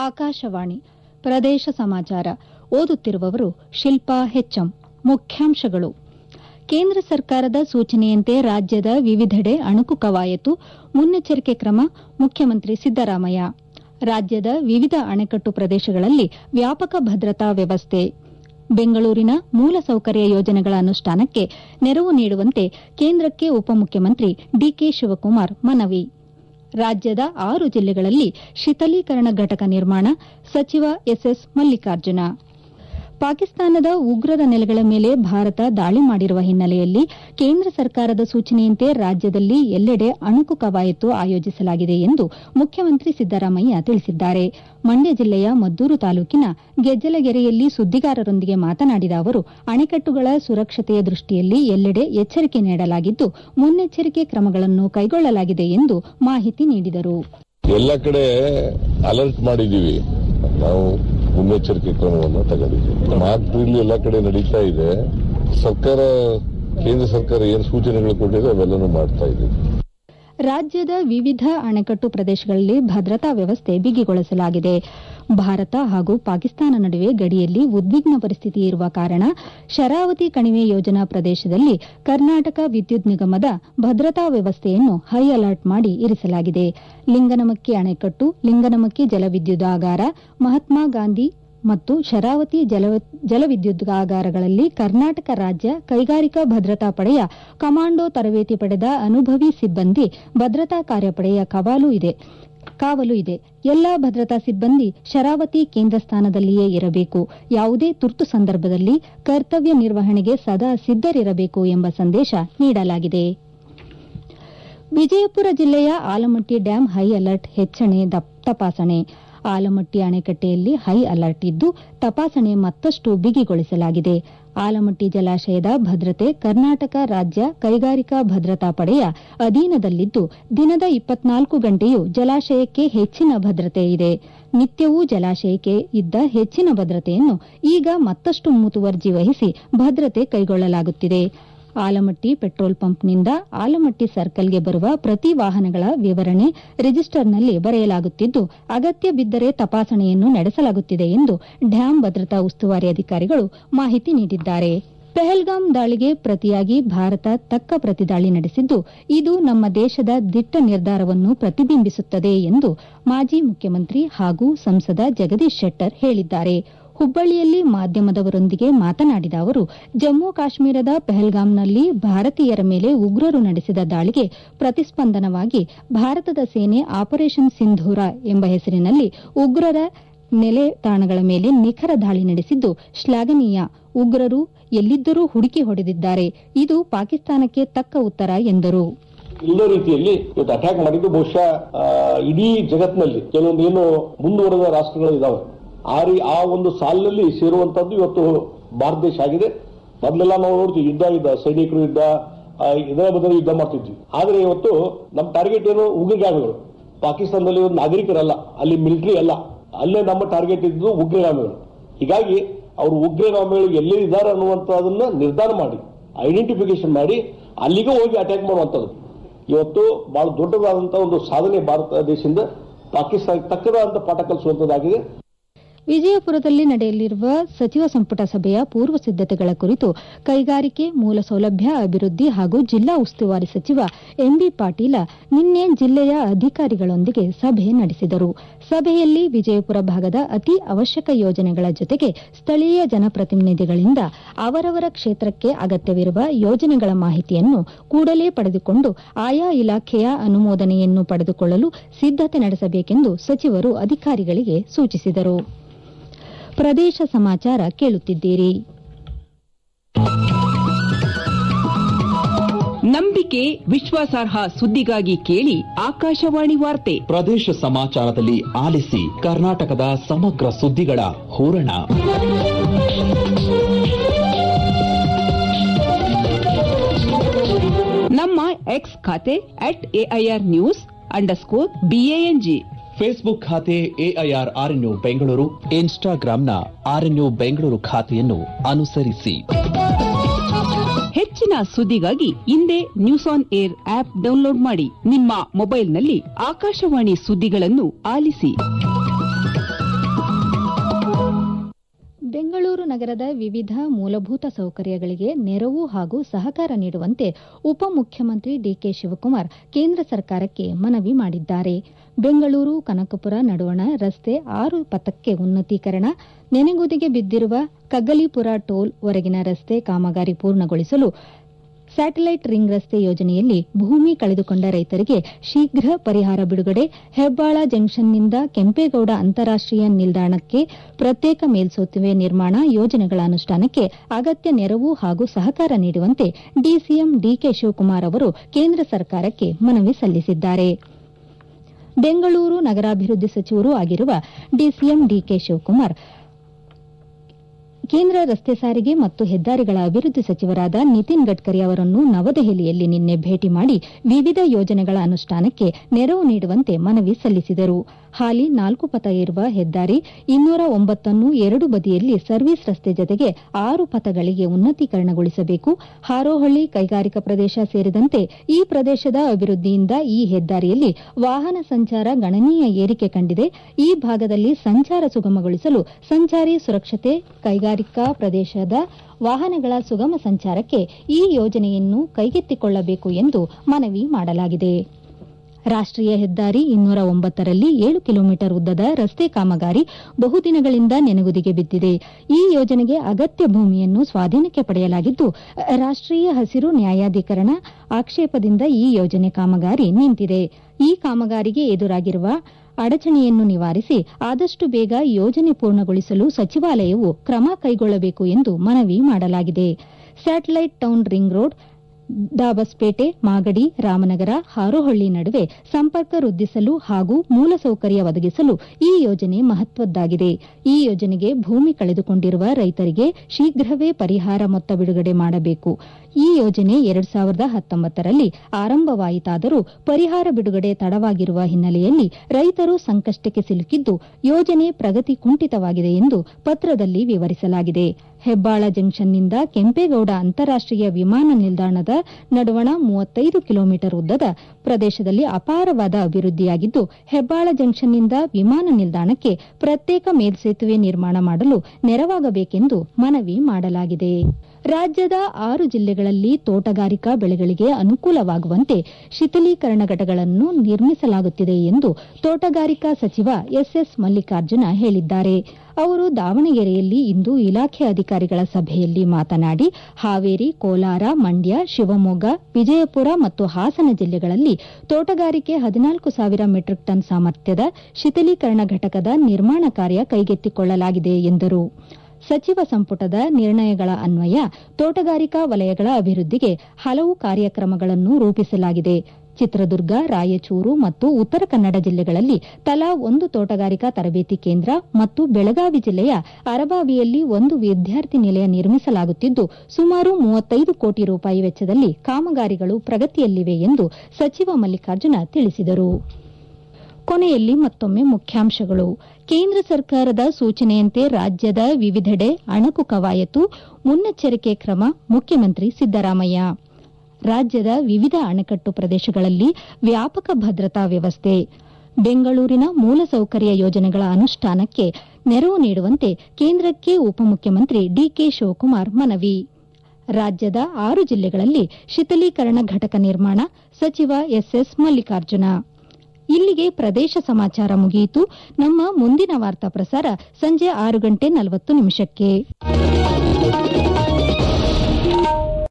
ಆಕಾಶವಾಣಿ ಪ್ರದೇಶ ಸಮಾಚಾರ ಓದುತ್ತಿರುವವರು ಶಿಲ್ಪಾ ಹೆಚ್ಎಂ ಮುಖ್ಯಾಂಶಗಳು ಕೇಂದ್ರ ಸರ್ಕಾರದ ಸೂಚನೆಯಂತೆ ರಾಜ್ಯದ ವಿವಿಧೆಡೆ ಅಣುಕು ಕವಾಯತು ಮುನ್ನೆಚ್ಚರಿಕೆ ಕ್ರಮ ಮುಖ್ಯಮಂತ್ರಿ ಸಿದ್ದರಾಮಯ್ಯ ರಾಜ್ಯದ ವಿವಿಧ ಅಣೆಕಟ್ಟು ಪ್ರದೇಶಗಳಲ್ಲಿ ವ್ಯಾಪಕ ಭದ್ರತಾ ವ್ಯವಸ್ಥೆ ಬೆಂಗಳೂರಿನ ಮೂಲಸೌಕರ್ಯ ಯೋಜನೆಗಳ ಅನುಷ್ಠಾನಕ್ಕೆ ನೆರವು ನೀಡುವಂತೆ ಕೇಂದ್ರಕ್ಕೆ ಉಪಮುಖ್ಯಮಂತ್ರಿ ಡಿಕೆ ಶಿವಕುಮಾರ್ ಮನವಿ ರಾಜ್ಯದ ಆರು ಜಿಲ್ಲೆಗಳಲ್ಲಿ ಶೀತಲೀಕರಣ ಘಟಕ ನಿರ್ಮಾಣ ಸಚಿವ ಎಸ್ಎಸ್ ಮಲ್ಲಿಕಾರ್ಜುನ ಪಾಕಿಸ್ತಾನದ ಉಗ್ರರ ನೆಲೆಗಳ ಮೇಲೆ ಭಾರತ ದಾಳಿ ಮಾಡಿರುವ ಹಿನ್ನೆಲೆಯಲ್ಲಿ ಕೇಂದ್ರ ಸರ್ಕಾರದ ಸೂಚನೆಯಂತೆ ರಾಜ್ಯದಲ್ಲಿ ಎಲ್ಲೆಡೆ ಅಣುಕು ಕವಾಯತು ಆಯೋಜಿಸಲಾಗಿದೆ ಎಂದು ಮುಖ್ಯಮಂತ್ರಿ ಸಿದ್ದರಾಮಯ್ಯ ತಿಳಿಸಿದ್ದಾರೆ ಮಂಡ್ಯ ಜಿಲ್ಲೆಯ ಮದ್ದೂರು ತಾಲೂಕಿನ ಗೆಜ್ಜಲಗೆರೆಯಲ್ಲಿ ಸುದ್ದಿಗಾರರೊಂದಿಗೆ ಮಾತನಾಡಿದ ಅವರು ಅಣೆಕಟ್ಟುಗಳ ಸುರಕ್ಷತೆಯ ದೃಷ್ಟಿಯಲ್ಲಿ ಎಲ್ಲೆಡೆ ಎಚ್ಚರಿಕೆ ನೀಡಲಾಗಿದ್ದು ಮುನ್ನೆಚ್ಚರಿಕೆ ಕ್ರಮಗಳನ್ನು ಕೈಗೊಳ್ಳಲಾಗಿದೆ ಎಂದು ಮಾಹಿತಿ ನೀಡಿದರು ಎಲ್ಲ ಕಡೆ ಅಲರ್ಟ್ ಮಾಡಿದೀವಿ ನಾವು ಮುನ್ನೆಚ್ಚರಿಕೆ ಕ್ರಮವನ್ನು ತಗೊಂಡಿದ್ದೀವಿ ಮಾಕ್ ಡ್ರಿಲ್ ಎಲ್ಲ ಕಡೆ ನಡೀತಾ ಇದೆ ಸರ್ಕಾರ ಕೇಂದ್ರ ಸರ್ಕಾರ ಏನು ಸೂಚನೆಗಳು ಕೊಟ್ಟಿದೆ ಅವೆಲ್ಲನೂ ಮಾಡ್ತಾ ಇದ್ದೀವಿ ರಾಜ್ಯದ ವಿವಿಧ ಅಣೆಕಟ್ಟು ಪ್ರದೇಶಗಳಲ್ಲಿ ಭದ್ರತಾ ವ್ಯವಸ್ಥೆ ಬಿಗಿಗೊಳಿಸಲಾಗಿದೆ ಭಾರತ ಹಾಗೂ ಪಾಕಿಸ್ತಾನ ನಡುವೆ ಗಡಿಯಲ್ಲಿ ಉದ್ವಿಗ್ನ ಪರಿಸ್ಥಿತಿ ಇರುವ ಕಾರಣ ಶರಾವತಿ ಕಣಿವೆ ಯೋಜನಾ ಪ್ರದೇಶದಲ್ಲಿ ಕರ್ನಾಟಕ ವಿದ್ಯುತ್ ನಿಗಮದ ಭದ್ರತಾ ವ್ಯವಸ್ಥೆಯನ್ನು ಹೈ ಅಲರ್ಟ್ ಮಾಡಿ ಇರಿಸಲಾಗಿದೆ ಲಿಂಗನಮಕ್ಕಿ ಅಣೆಕಟ್ಟು ಲಿಂಗನಮಕ್ಕಿ ಜಲವಿದ್ಯುದಾಗಾರ ಮಹಾತ್ಮ ಗಾಂಧಿ ಮತ್ತು ಶರಾವತಿ ಜಲವಿದ್ಯುದಾಗಾರಗಳಲ್ಲಿ ಕರ್ನಾಟಕ ರಾಜ್ಯ ಕೈಗಾರಿಕಾ ಭದ್ರತಾ ಪಡೆಯ ಕಮಾಂಡೋ ತರಬೇತಿ ಪಡೆದ ಅನುಭವಿ ಸಿಬ್ಬಂದಿ ಭದ್ರತಾ ಕಾರ್ಯಪಡೆಯ ಕವಾಲು ಇದೆ ಕಾವಲು ಇದೆ ಎಲ್ಲಾ ಭದ್ರತಾ ಸಿಬ್ಬಂದಿ ಶರಾವತಿ ಕೇಂದ್ರ ಸ್ಥಾನದಲ್ಲಿಯೇ ಇರಬೇಕು ಯಾವುದೇ ತುರ್ತು ಸಂದರ್ಭದಲ್ಲಿ ಕರ್ತವ್ಯ ನಿರ್ವಹಣೆಗೆ ಸದಾ ಸಿದ್ದರಿರಬೇಕು ಎಂಬ ಸಂದೇಶ ನೀಡಲಾಗಿದೆ ವಿಜಯಪುರ ಜಿಲ್ಲೆಯ ಆಲಮಟ್ಟಿ ಡ್ಯಾಂ ಹೈ ಅಲರ್ಟ್ ಹೆಚ್ಚಣೆ ತಪಾಸಣೆ ಆಲಮಟ್ಟಿ ಅಣೆಕಟ್ಟೆಯಲ್ಲಿ ಹೈ ಅಲರ್ಟ್ ಇದ್ದು ತಪಾಸಣೆ ಮತ್ತಷ್ಟು ಬಿಗಿಗೊಳಿಸಲಾಗಿದೆ ಆಲಮಟ್ಟಿ ಜಲಾಶಯದ ಭದ್ರತೆ ಕರ್ನಾಟಕ ರಾಜ್ಯ ಕೈಗಾರಿಕಾ ಭದ್ರತಾ ಪಡೆಯ ಅಧೀನದಲ್ಲಿದ್ದು ದಿನದ ಇಪ್ಪತ್ನಾಲ್ಕು ಗಂಟೆಯೂ ಜಲಾಶಯಕ್ಕೆ ಹೆಚ್ಚಿನ ಭದ್ರತೆ ಇದೆ ನಿತ್ಯವೂ ಜಲಾಶಯಕ್ಕೆ ಇದ್ದ ಹೆಚ್ಚಿನ ಭದ್ರತೆಯನ್ನು ಈಗ ಮತ್ತಷ್ಟು ಮುತುವರ್ಜಿ ವಹಿಸಿ ಭದ್ರತೆ ಕೈಗೊಳ್ಳಲಾಗುತ್ತಿದೆ ಆಲಮಟ್ಟಿ ಪೆಟ್ರೋಲ್ ಪಂಪ್ನಿಂದ ಆಲಮಟ್ಟಿ ಸರ್ಕಲ್ಗೆ ಬರುವ ಪ್ರತಿ ವಾಹನಗಳ ವಿವರಣೆ ರಿಜಿಸ್ಟರ್ನಲ್ಲಿ ಬರೆಯಲಾಗುತ್ತಿದ್ದು ಅಗತ್ಯ ಬಿದ್ದರೆ ತಪಾಸಣೆಯನ್ನು ನಡೆಸಲಾಗುತ್ತಿದೆ ಎಂದು ಡ್ಯಾಂ ಭದ್ರತಾ ಉಸ್ತುವಾರಿ ಅಧಿಕಾರಿಗಳು ಮಾಹಿತಿ ನೀಡಿದ್ದಾರೆ ಪೆಹಲ್ಗಾಂ ದಾಳಿಗೆ ಪ್ರತಿಯಾಗಿ ಭಾರತ ತಕ್ಕ ಪ್ರತಿದಾಳಿ ನಡೆಸಿದ್ದು ಇದು ನಮ್ಮ ದೇಶದ ದಿಟ್ಟ ನಿರ್ಧಾರವನ್ನು ಪ್ರತಿಬಿಂಬಿಸುತ್ತದೆ ಎಂದು ಮಾಜಿ ಮುಖ್ಯಮಂತ್ರಿ ಹಾಗೂ ಸಂಸದ ಜಗದೀಶ್ ಶೆಟ್ಟರ್ ಹೇಳಿದ್ದಾರೆ ಹುಬ್ಬಳ್ಳಿಯಲ್ಲಿ ಮಾಧ್ಯಮದವರೊಂದಿಗೆ ಮಾತನಾಡಿದ ಅವರು ಜಮ್ಮು ಕಾಶ್ಮೀರದ ಪೆಹಲ್ಗಾಂನಲ್ಲಿ ಭಾರತೀಯರ ಮೇಲೆ ಉಗ್ರರು ನಡೆಸಿದ ದಾಳಿಗೆ ಪ್ರತಿಸ್ಪಂದನವಾಗಿ ಭಾರತದ ಸೇನೆ ಆಪರೇಷನ್ ಸಿಂಧೂರ ಎಂಬ ಹೆಸರಿನಲ್ಲಿ ಉಗ್ರರ ನೆಲೆ ತಾಣಗಳ ಮೇಲೆ ನಿಖರ ದಾಳಿ ನಡೆಸಿದ್ದು ಶ್ಲಾಘನೀಯ ಉಗ್ರರು ಎಲ್ಲಿದ್ದರೂ ಹುಡುಕಿ ಹೊಡೆದಿದ್ದಾರೆ ಇದು ಪಾಕಿಸ್ತಾನಕ್ಕೆ ತಕ್ಕ ಉತ್ತರ ಎಂದರು ಇಲ್ಲದ ರೀತಿಯಲ್ಲಿ ಇವತ್ತು ಅಟ್ಯಾಕ್ ಮಾಡಿದ್ದು ಬಹುಶಃ ಇಡೀ ಜಗತ್ತಿನಲ್ಲಿ ಕೆಲವೊಂದು ಏನು ಮುಂದುವರೆದ ರಾಷ್ಟ್ರಗಳು ಇದಾವೆ ಆ ರೀ ಆ ಒಂದು ಸಾಲಿನಲ್ಲಿ ಸೇರುವಂತದ್ದು ಇವತ್ತು ಭಾರತ ದೇಶ ಆಗಿದೆ ಮೊದಲೆಲ್ಲ ನಾವು ನೋಡ್ತೀವಿ ಯುದ್ಧ ಯುದ್ಧ ಸೈನಿಕರು ಯುದ್ಧ ಇದರ ಬದಲು ಯುದ್ಧ ಮಾಡ್ತಿದ್ವಿ ಆದ್ರೆ ಇವತ್ತು ನಮ್ಮ ಟಾರ್ಗೆಟ್ ಏನು ಉಗ್ರಗಾಮಿಗಳು ಪಾಕಿಸ್ತಾನದಲ್ಲಿ ಒಂದು ನಾಗರಿಕರಲ್ಲ ಅಲ್ಲಿ ಮಿಲಿಟರಿ ಅಲ್ಲ ಅಲ್ಲೇ ನಮ್ಮ ಟಾರ್ಗೆಟ್ ಇದ್ದು ಉಗ್ರಗಾಮಿಗಳು ಹೀಗಾಗಿ ಅವರು ಉಗ್ರಗಾಮಿಗಳು ಎಲ್ಲೇ ಇದ್ದಾರೆ ಅನ್ನುವಂಥದನ್ನ ನಿರ್ಧಾರ ಮಾಡಿ ಐಡೆಂಟಿಫಿಕೇಶನ್ ಮಾಡಿ ಅಲ್ಲಿಗೆ ಹೋಗಿ ಅಟ್ಯಾಕ್ ಮಾಡುವಂಥದ್ದು ಇವತ್ತು ಬಹಳ ದೊಡ್ಡದಾದಂತಹ ಒಂದು ಸಾಧನೆ ಭಾರತ ದೇಶದಿಂದ ಪಾಕಿಸ್ತಾನಕ್ಕೆ ತಕ್ಕದಾದಂತಹ ಪಾಠ ಕಲಿಸುವಂತದ್ದಾಗಿದೆ ವಿಜಯಪುರದಲ್ಲಿ ನಡೆಯಲಿರುವ ಸಚಿವ ಸಂಪುಟ ಸಭೆಯ ಪೂರ್ವ ಸಿದ್ದತೆಗಳ ಕುರಿತು ಕೈಗಾರಿಕೆ ಮೂಲ ಸೌಲಭ್ಯ ಅಭಿವೃದ್ಧಿ ಹಾಗೂ ಜಿಲ್ಲಾ ಉಸ್ತುವಾರಿ ಸಚಿವ ಎಂಬಿ ಪಾಟೀಲ ನಿನ್ನೆ ಜಿಲ್ಲೆಯ ಅಧಿಕಾರಿಗಳೊಂದಿಗೆ ಸಭೆ ನಡೆಸಿದರು ಸಭೆಯಲ್ಲಿ ವಿಜಯಪುರ ಭಾಗದ ಅತಿ ಅವಶ್ಯಕ ಯೋಜನೆಗಳ ಜೊತೆಗೆ ಸ್ಥಳೀಯ ಜನಪ್ರತಿನಿಧಿಗಳಿಂದ ಅವರವರ ಕ್ಷೇತ್ರಕ್ಕೆ ಅಗತ್ಯವಿರುವ ಯೋಜನೆಗಳ ಮಾಹಿತಿಯನ್ನು ಕೂಡಲೇ ಪಡೆದುಕೊಂಡು ಆಯಾ ಇಲಾಖೆಯ ಅನುಮೋದನೆಯನ್ನು ಪಡೆದುಕೊಳ್ಳಲು ಸಿದ್ದತೆ ನಡೆಸಬೇಕೆಂದು ಸಚಿವರು ಅಧಿಕಾರಿಗಳಿಗೆ ಸೂಚಿಸಿದರು ಪ್ರದೇಶ ಸಮಾಚಾರ ಕೇಳುತ್ತಿದ್ದೀರಿ ನಂಬಿಕೆ ವಿಶ್ವಾಸಾರ್ಹ ಸುದ್ದಿಗಾಗಿ ಕೇಳಿ ಆಕಾಶವಾಣಿ ವಾರ್ತೆ ಪ್ರದೇಶ ಸಮಾಚಾರದಲ್ಲಿ ಆಲಿಸಿ ಕರ್ನಾಟಕದ ಸಮಗ್ರ ಸುದ್ದಿಗಳ ಹೂರಣ ನಮ್ಮ ಎಕ್ಸ್ ಖಾತೆ at AIR news underscore BANG Facebook ಖಾತೆ ಎಐಆರ್ ಆರ್ಎನ್ಯು ಬೆಂಗಳೂರು ಇನ್ಸ್ಟಾಗ್ರಾಂನ ಆರ್ಎನ್ಯು ಬೆಂಗಳೂರು ಖಾತೆಯನ್ನು ಅನುಸರಿಸಿ ಹೆಚ್ಚಿನ ಸುದ್ದಿಗಾಗಿ ಹಿಂದೆ news on air app download ಮಾಡಿ ನಿಮ್ಮ ಮೊಬೈಲ್ನಲ್ಲಿ ಆಕಾಶವಾಣಿ ಸುದ್ದಿಗಳನ್ನು ಆಲಿಸಿ ಬೆಂಗಳೂರು ನಗರದ ವಿವಿಧ ಮೂಲಭೂತ ಸೌಕರ್ಯಗಳಿಗೆ ನೆರವು ಹಾಗೂ ಸಹಕಾರ ನೀಡುವಂತೆ ಉಪಮುಖ್ಯಮಂತ್ರಿ ಡಿಕೆ ಶಿವಕುಮಾರ್ ಕೇಂದ್ರ ಸರ್ಕಾರಕ್ಕೆ ಮನವಿ ಮಾಡಿದ್ದಾರೆ ಬೆಂಗಳೂರು ಕನಕಪುರ ನಡುವಣ ರಸ್ತೆ ಆರು ಪಥಕ್ಕೆ ಉನ್ನತೀಕರಣ ನೆನೆಗುದಿಗೆ ಬಿದ್ದಿರುವ ಕಗ್ಗಲೀಪುರ ಟೋಲ್ ವರೆಗಿನ ರಸ್ತೆ ಕಾಮಗಾರಿ ಪೂರ್ಣಗೊಳಿಸಲು ಸ್ಯಾಟಲೈಟ್ ರಿಂಗ್ ರಸ್ತೆ ಯೋಜನೆಯಲ್ಲಿ ಭೂಮಿ ಕಳೆದುಕೊಂಡ ರೈತರಿಗೆ ಶೀಘ್ರ ಪರಿಹಾರ ಬಿಡುಗಡೆ ಹೆಬ್ಬಾಳ ಜಂಕ್ಷನ್ನಿಂದ ಕೆಂಪೇಗೌಡ ಅಂತಾರಾಷ್ಟೀಯ ನಿಲ್ದಾಣಕ್ಕೆ ಪ್ರತ್ಯೇಕ ಮೇಲ್ಸೇತುವೆ ನಿರ್ಮಾಣ ಯೋಜನೆಗಳ ಅನುಷ್ಠಾನಕ್ಕೆ ಅಗತ್ಯ ನೆರವು ಹಾಗೂ ಸಹಕಾರ ನೀಡುವಂತೆ ಡಿಸಿಎಂ ಡಿಕೆ ಶಿವಕುಮಾರ್ ಅವರು ಕೇಂದ್ರ ಸರ್ಕಾರಕ್ಕೆ ಮನವಿ ಸಲ್ಲಿಸಿದ್ದಾರೆ ಬೆಂಗಳೂರು ನಗರಾಭಿವೃದ್ಧಿ ಸಚಿವರೂ ಆಗಿರುವ ಡಿಸಿಎಂ ಡಿಕೆ ಶಿವಕುಮಾರ್ ಕೇಂದ್ರ ರಸ್ತೆ ಸಾರಿಗೆ ಮತ್ತು ಹೆದ್ದಾರಿಗಳ ಅಭಿವೃದ್ಧಿ ಸಚಿವರಾದ ನಿತಿನ್ ಗಡ್ಕರಿ ಅವರನ್ನು ನವದೆಹಲಿಯಲ್ಲಿ ನಿನ್ನೆ ಭೇಟಿ ಮಾಡಿ ವಿವಿಧ ಯೋಜನೆಗಳ ಅನುಷ್ಠಾನಕ್ಕೆ ನೆರವು ನೀಡುವಂತೆ ಮನವಿ ಸಲ್ಲಿಸಿದರು ಹಾಲಿ ನಾಲ್ಕು ಪಥ ಇರುವ ಹೆದ್ದಾರಿ ಇನ್ನೂರ ಒಂಬತ್ತನ್ನು ಎರಡು ಬದಿಯಲ್ಲಿ ಸರ್ವಿಸ್ ರಸ್ತೆ ಜತೆಗೆ ಆರು ಪಥಗಳಿಗೆ ಉನ್ನತೀಕರಣಗೊಳಿಸಬೇಕು ಹಾರೋಹಳ್ಳಿ ಕೈಗಾರಿಕಾ ಪ್ರದೇಶ ಸೇರಿದಂತೆ ಈ ಪ್ರದೇಶದ ಅಭಿವೃದ್ಧಿಯಿಂದ ಈ ಹೆದ್ದಾರಿಯಲ್ಲಿ ವಾಹನ ಸಂಚಾರ ಗಣನೀಯ ಏರಿಕೆ ಕಂಡಿದೆ ಈ ಭಾಗದಲ್ಲಿ ಸಂಚಾರ ಸುಗಮಗೊಳಿಸಲು ಸಂಚಾರಿ ಸುರಕ್ಷತೆ ಕೈಗಾರಿಕಾ ಪ್ರದೇಶದ ವಾಹನಗಳ ಸುಗಮ ಸಂಚಾರಕ್ಕೆ ಈ ಯೋಜನೆಯನ್ನು ಕೈಗೆತ್ತಿಕೊಳ್ಳಬೇಕು ಎಂದು ಮನವಿ ಮಾಡಲಾಗಿದೆ ರಾಷ್ಟೀಯ ಹೆದ್ದಾರಿ ಇನ್ನೂರ ಒಂಬತ್ತರಲ್ಲಿ ಏಳು ಕಿಲೋಮೀಟರ್ ಉದ್ದದ ರಸ್ತೆ ಕಾಮಗಾರಿ ಬಹುದಿನಗಳಿಂದ ನೆನೆಗುದಿಗೆ ಬಿದ್ದಿದೆ ಈ ಯೋಜನೆಗೆ ಅಗತ್ಯ ಭೂಮಿಯನ್ನು ಸ್ವಾಧೀನಕ್ಕೆ ಪಡೆಯಲಾಗಿದ್ದು ರಾಷ್ಟೀಯ ಹಸಿರು ನ್ಯಾಯಾಧಿಕರಣ ಆಕ್ಷೇಪದಿಂದ ಈ ಯೋಜನೆ ಕಾಮಗಾರಿ ನಿಂತಿದೆ ಈ ಕಾಮಗಾರಿಗೆ ಎದುರಾಗಿರುವ ಅಡಚಣೆಯನ್ನು ನಿವಾರಿಸಿ ಆದಷ್ಟು ಬೇಗ ಯೋಜನೆ ಪೂರ್ಣಗೊಳಿಸಲು ಸಚಿವಾಲಯವು ಕ್ರಮ ಕೈಗೊಳ್ಳಬೇಕು ಎಂದು ಮನವಿ ಮಾಡಲಾಗಿದೆ satellite town ring road Dabaspete Magadi Ramanagara Harohalli ನಡುವೆ ಸಂಪರ್ಕ ವೃದ್ಧಿಸಲು ಹಾಗೂ ಮೂಲಸೌಕರ್ಯ ಒದಗಿಸಲು ಈ ಯೋಜನೆ ಮಹತ್ವದ್ದಾಗಿದೆ ಈ ಯೋಜನೆಗೆ ಭೂಮಿ ಕಳೆದುಕೊಂಡಿರುವ ರೈತರಿಗೆ ಶೀಘ್ರವೇ ಪರಿಹಾರ ಮೊತ್ತ ಬಿಡುಗಡೆ ಮಾಡಬೇಕು ಈ ಯೋಜನೆ ಎರಡ್ ಸಾವಿರದ ಹತ್ತೊಂಬತ್ತರಲ್ಲಿ ಆರಂಭವಾಯಿತಾದರೂ ಪರಿಹಾರ ಬಿಡುಗಡೆ ತಡವಾಗಿರುವ ಹಿನ್ನೆಲೆಯಲ್ಲಿ ರೈತರು ಸಂಕಷ್ಟಕ್ಕೆ ಸಿಲುಕಿದ್ದು ಯೋಜನೆ ಪ್ರಗತಿ ಕುಂಠಿತವಾಗಿದೆ ಎಂದು ಪತ್ರದಲ್ಲಿ ವಿವರಿಸಲಾಗಿದೆ ಹೆಬ್ಬಾಳ ಜಂಕ್ಷನ್ನಿಂದ ಕೆಂಪೇಗೌಡ ಅಂತಾರಾಷ್ಟೀಯ ವಿಮಾನ ನಿಲ್ದಾಣದ ನಡುವಣ ಮೂವತ್ತೈದು ಕಿಲೋಮೀಟರ್ ಉದ್ದದ ಪ್ರದೇಶದಲ್ಲಿ ಅಪಾರವಾದ ಅಭಿವೃದ್ಧಿಯಾಗಿದ್ದು ಹೆಬ್ಬಾಳ ಜಂಕ್ಷನ್ನಿಂದ ವಿಮಾನ ನಿಲ್ದಾಣಕ್ಕೆ ಪ್ರತ್ಯೇಕ ಮೇಲ್ಸೇತುವೆ ನಿರ್ಮಾಣ ಮಾಡಲು ನೆರವಾಗಬೇಕೆಂದು ಮನವಿ ಮಾಡಲಾಗಿದೆ ರಾಜ್ಯದ ಆರು ಜಿಲ್ಲೆಗಳಲ್ಲಿ ತೋಟಗಾರಿಕಾ ಬೆಳೆಗಳಿಗೆ ಅನುಕೂಲವಾಗುವಂತೆ ಶೀತಲೀಕರಣ ಘಟಗಳನ್ನು ನಿರ್ಮಿಸಲಾಗುತ್ತಿದೆ ಎಂದು ತೋಟಗಾರಿಕಾ ಸಚಿವ ಎಸ್ಎಸ್ ಮಲ್ಲಿಕಾರ್ಜುನ ಹೇಳಿದ್ದಾರೆ ಅವರು ದಾವಣಗೆರೆಯಲ್ಲಿ ಇಂದು ಇಲಾಖೆ ಅಧಿಕಾರಿಗಳ ಸಭೆಯಲ್ಲಿ ಮಾತನಾಡಿ ಹಾವೇರಿ ಕೋಲಾರ ಮಂಡ್ಯ ಶಿವಮೊಗ್ಗ ವಿಜಯಪುರ ಮತ್ತು ಹಾಸನ ಜಿಲ್ಲೆಗಳಲ್ಲಿ ತೋಟಗಾರಿಕೆ ಹದಿನಾಲ್ಕು ಸಾವಿರ ಮೆಟ್ರಿಕ್ ಟನ್ ಸಾಮರ್ಥ್ಯದ ಶೀತಲೀಕರಣ ಘಟಕದ ನಿರ್ಮಾಣ ಕಾರ್ಯ ಕೈಗೆತ್ತಿಕೊಳ್ಳಲಾಗಿದೆ ಎಂದರು ಸಚಿವ ಸಂಪುಟದ ನಿರ್ಣಯಗಳ ಅನ್ವಯ ತೋಟಗಾರಿಕಾ ವಲಯಗಳ ಅಭಿವೃದ್ಧಿಗೆ ಹಲವು ಕಾರ್ಯಕ್ರಮಗಳನ್ನು ರೂಪಿಸಲಾಗಿದೆ ಚಿತ್ರದುರ್ಗ ರಾಯಚೂರು ಮತ್ತು ಉತ್ತರ ಕನ್ನಡ ಜಿಲ್ಲೆಗಳಲ್ಲಿ ತಲಾ ಒಂದು ತೋಟಗಾರಿಕಾ ತರಬೇತಿ ಕೇಂದ್ರ ಮತ್ತು ಬೆಳಗಾವಿ ಜಿಲ್ಲೆಯ ಅರಬಾವಿಯಲ್ಲಿ ಒಂದು ವಿದ್ಯಾರ್ಥಿ ನಿಲಯ ನಿರ್ಮಿಸಲಾಗುತ್ತಿದ್ದು ಸುಮಾರು ಮೂವತ್ತೈದು ಕೋಟಿ ರೂಪಾಯಿ ವೆಚ್ಚದಲ್ಲಿ ಕಾಮಗಾರಿಗಳು ಪ್ರಗತಿಯಲ್ಲಿವೆ ಎಂದು ಸಚಿವ ಮಲ್ಲಿಕಾರ್ಜುನ ತಿಳಿಸಿದರು ಕೊನೆಯಲ್ಲಿ ಮತ್ತೊಮ್ಮೆ ಮುಖ್ಯಾಂಶಗಳು ಕೇಂದ್ರ ಸರ್ಕಾರದ ಸೂಚನೆಯಂತೆ ರಾಜ್ಯದ ವಿವಿಧೆಡೆ ಅಣಕು ಕವಾಯತು ಮುನ್ನೆಚ್ಚರಿಕೆ ಕ್ರಮ ಮುಖ್ಯಮಂತ್ರಿ ಸಿದ್ದರಾಮಯ್ಯ ರಾಜ್ಯದ ವಿವಿಧ ಅಣೆಕಟ್ಟು ಪ್ರದೇಶಗಳಲ್ಲಿ ವ್ಯಾಪಕ ಭದ್ರತಾ ವ್ಯವಸ್ಥೆ ಬೆಂಗಳೂರಿನ ಮೂಲಸೌಕರ್ಯ ಯೋಜನೆಗಳ ಅನುಷ್ಠಾನಕ್ಕೆ ನೆರವು ನೀಡುವಂತೆ ಕೇಂದ್ರಕ್ಕೆ ಉಪಮುಖ್ಯಮಂತ್ರಿ ಡಿಕೆ ಶಿವಕುಮಾರ್ ಮನವಿ ರಾಜ್ಯದ ಆರು ಜಿಲ್ಲೆಗಳಲ್ಲಿ ಶೀತಲೀಕರಣ ಘಟಕ ನಿರ್ಮಾಣ ಸಚಿವ ಎಸ್ಎಸ್ ಮಲ್ಲಿಕಾರ್ಜುನ ಇಲ್ಲಿಗೆ ಪ್ರದೇಶ ಸಮಾಚಾರ ಮುಗಿಯಿತು ನಮ್ಮ ಮುಂದಿನ ವಾರ್ತಾ ಪ್ರಸಾರ ಸಂಜೆ ಆರು ಗಂಟೆ ನಲವತ್ತು ನಿಮಿಷಕ್ಕೆ